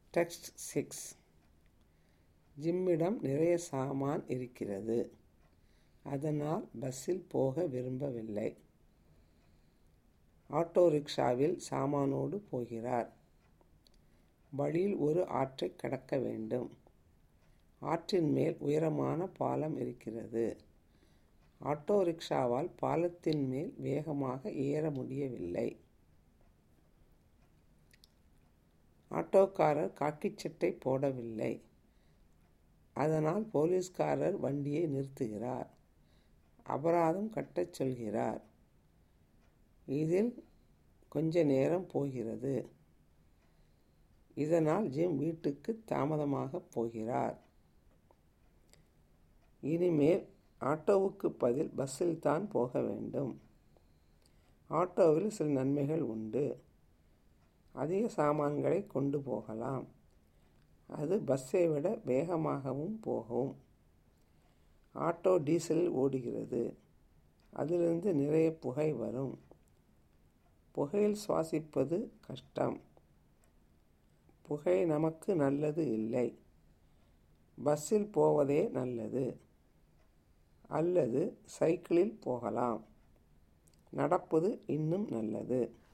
text six ஜிம்மிடம் நிறைய சாமான் இருக்கிறது அதனால் பஸ்ஸில் போக விரும்பவில்லை ஆட்டோ ரிக்ஷாவில் சாமானோடு போகிறார் வழியில் ஒரு ஆற்றை கடக்க வேண்டும் ஆற்றின் மேல் உயரமான பாலம் இருக்கிறது ஆட்டோ ரிக்ஷாவால் பாலத்தின் மேல் வேகமாக ஏற முடியவில்லை ஆட்டோக்காரர் காக்கிச் சட்டை போடவில்லை அதனால் போலீஸ்காரர் வண்டியை நிறுத்துகிறார் அபராதம் கட்டச் சொல்கிறார் இதில் கொஞ்ச நேரம் போகிறது இதனால் ஜிம் வீட்டுக்கு தாமதமாக போகிறார் இனிமேல் ஆட்டோவுக்கு பதில் பஸ்ஸில் தான் போக வேண்டும் ஆட்டோவில் சில நன்மைகள் உண்டு அதிக சாமான்களை கொண்டு போகலாம் அது பஸ்ஸை விட வேகமாகவும் போகும் ஆட்டோ டீசலில் ஓடுகிறது அதிலிருந்து நிறைய புகை வரும் புகையில் சுவாசிப்பது கஷ்டம் புகை நமக்கு நல்லது இல்லை பஸ்ஸில் போவதே நல்லது அல்லது சைக்கிளில் போகலாம் நடப்பது இன்னும் நல்லது